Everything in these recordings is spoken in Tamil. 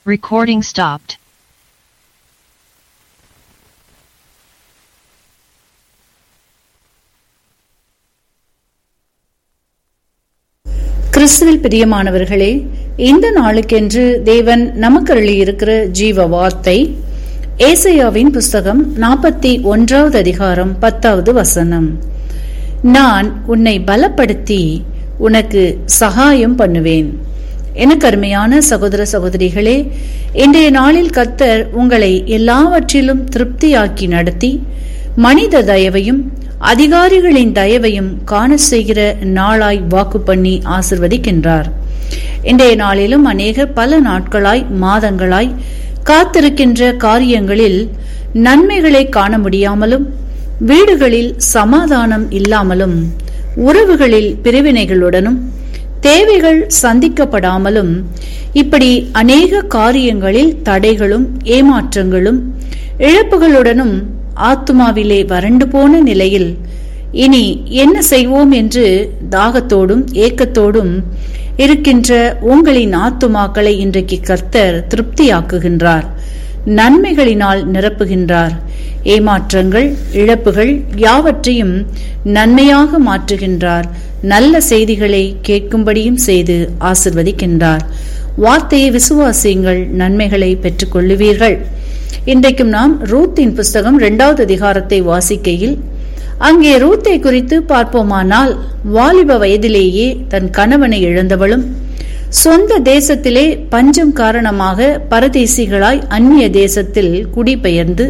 Recording stopped. கிறிஸ்துவில் பிரியமானவர்களே இந்த நாளுக்கென்று தேவன் நமக்கு அருளியிருக்கிற ஜீவ வார்த்தை ஏசையாவின் புஸ்தகம் நாற்பத்தி ஒன்றாவது அதிகாரம் பத்தாவது வசனம் நான் உன்னை பலப்படுத்தி உனக்கு சகாயம் பண்ணுவேன் எனக்கு அருமையான சகோதர சகோதரிகளே இன்றைய நாளில் கர்த்தர் உங்களை எல்லாவற்றிலும் திருப்தியாக்கி நடத்தி மனித தயவையும் அதிகாரிகளின் தயவையும் காண செய்கிற நாளாய் வாக்கு பண்ணி ஆசிர்வதிக்கின்றார் இன்றைய நாளிலும் அநேக பல நாட்களாய் மாதங்களாய் காத்திருக்கின்ற காரியங்களில் நன்மைகளை காண முடியாமலும் வீடுகளில் சமாதானம் இல்லாமலும் உறவுகளில் பிரிவினைகளுடனும் தேவைகள் சந்திக்கப்படாமலும் இப்படி அநேக காரியங்களில் தடைகளும் ஏமாற்றங்களும் இழப்புகளுடனும் ஆத்துமாவிலே வறண்டு போன நிலையில் இனி என்ன செய்வோம் என்று தாகத்தோடும் ஏக்கத்தோடும் இருக்கின்ற உங்களின் ஆத்துமாக்களை இன்றைக்கு கர்த்தர் திருப்தியாக்குகின்றார் நன்மைகளினால் நிரப்புகின்றார் ஏமாற்றங்கள் இழப்புகள் யாவற்றையும் நன்மையாக மாற்றுகின்றார் நல்ல செய்திகளை கேட்கும்படியும் செய்து ஆசிர்வதிக்கின்றார் வார்த்தையை விசுவாசியுங்கள் நன்மைகளை பெற்றுக்கொள்ளுவீர்கள் இன்றைக்கும் நாம் ரூத்தின் புஸ்தகம் இரண்டாவது அதிகாரத்தை வாசிக்கையில் அங்கே ரூத்தை குறித்து பார்ப்போமானால் வாலிப வயதிலேயே தன் கணவனை இழந்தவளும் சொந்த தேசத்திலே பஞ்சம் காரணமாக பரதேசிகளாய் அந்நிய தேசத்தில் குடிபெயர்ந்து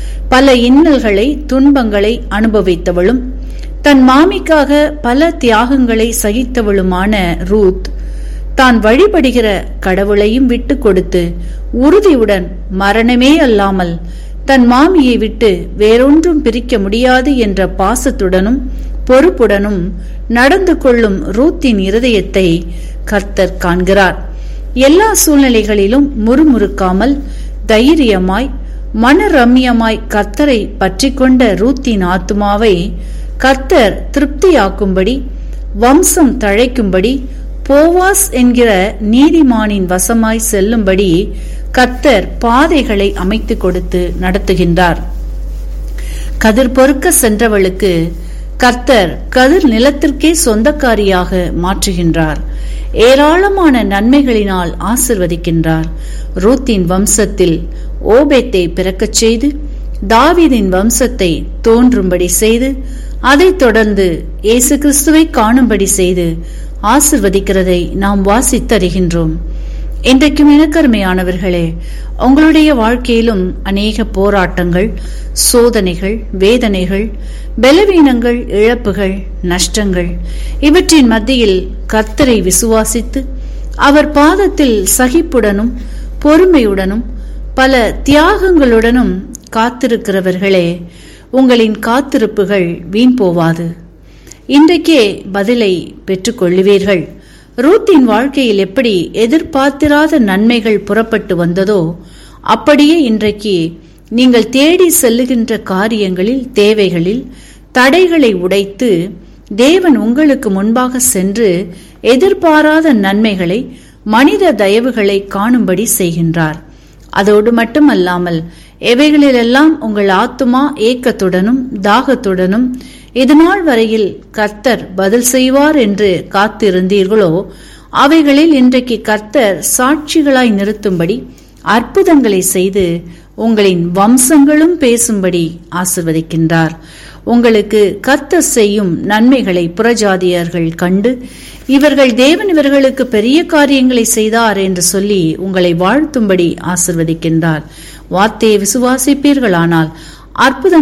பல இன்னல்களை துன்பங்களை அனுபவித்தவளும் தன் மாமிக்காக பல தியாகங்களை சகித்தவளுமான ரூத் தான் வழிபடுகிற கடவுளையும் விட்டு கொடுத்து உறுதியுடன் மரணமே அல்லாமல் தன் மாமியை விட்டு வேறொன்றும் பிரிக்க முடியாது என்ற பாசத்துடனும் பொறுப்புடனும் நடந்து கொள்ளும் ரூத்தின் இருதயத்தை கர்த்தர் காண்கிறார் எல்லா சூழ்நிலைகளிலும் முறுமுறுக்காமல் தைரியமாய் மனரம்யமாய் கர்த்தரை பற்றி கொண்ட ரூத்தின் ஆத்துமாவை கர்த்தர் திருப்தியாக்கும்படி வம்சம் தழைக்கும்படி போவாஸ் என்கிற நீதிமானின் வசமாய் செல்லும்படி கர்த்தர் பாதைகளை அமைத்து கொடுத்து நடத்துகின்றார் கதிர் பொறுக்க சென்றவளுக்கு கர்த்தர் கதிர் நிலத்திற்கே சொந்தக்காரியாக மாற்றுகின்றார் ஏராளமான நன்மைகளினால் ஆசிர்வதிக்கின்றார் ரூத்தின் வம்சத்தில் ஓபேத்தை பிறக்கச் செய்து தாவிதின் வம்சத்தை தோன்றும்படி செய்து அதைத் தொடர்ந்து இயேசு கிறிஸ்துவை காணும்படி செய்து ஆசிர்வதிக்கிறதை நாம் வாசித்தருகின்றோம் இன்றைக்கும் இனக்கருமையானவர்களே உங்களுடைய வாழ்க்கையிலும் அநேக போராட்டங்கள் சோதனைகள் வேதனைகள் பலவீனங்கள் இழப்புகள் நஷ்டங்கள் இவற்றின் மத்தியில் கர்த்தரை விசுவாசித்து அவர் பாதத்தில் சகிப்புடனும் பொறுமையுடனும் பல தியாகங்களுடனும் காத்திருக்கிறவர்களே உங்களின் காத்திருப்புகள் வீண் போவாது இன்றைக்கே பதிலை பெற்றுக்கொள்ளுவீர்கள் ரூத்தின் வாழ்க்கையில் எப்படி எதிர்பார்த்திராத நன்மைகள் புறப்பட்டு வந்ததோ அப்படியே இன்றைக்கு நீங்கள் தேடி செல்லுகின்ற காரியங்களில் தேவைகளில் தடைகளை உடைத்து தேவன் உங்களுக்கு முன்பாக சென்று எதிர்பாராத நன்மைகளை மனித தயவுகளை காணும்படி செய்கின்றார் அதோடு மட்டுமல்லாமல் எவைகளிலெல்லாம் உங்கள் ஆத்துமா ஏக்கத்துடனும் தாகத்துடனும் இதுநாள் வரையில் கர்த்தர் பதில் செய்வார் என்று காத்திருந்தீர்களோ அவைகளில் இன்றைக்கு கர்த்தர் சாட்சிகளாய் நிறுத்தும்படி அற்புதங்களை செய்து உங்களின் வம்சங்களும் பேசும்படி ஆசிர்வதிக்கின்றார் உங்களுக்கு கர்த்தர் செய்யும் நன்மைகளை புறஜாதியர்கள் கண்டு இவர்கள் தேவன் இவர்களுக்கு பெரிய காரியங்களை செய்தார் என்று சொல்லி உங்களை வாழ்த்தும்படி ஆசிர்வதிக்கின்றார் வார்த்தையை விசுவாசிப்பீர்களானால் அற்புதம்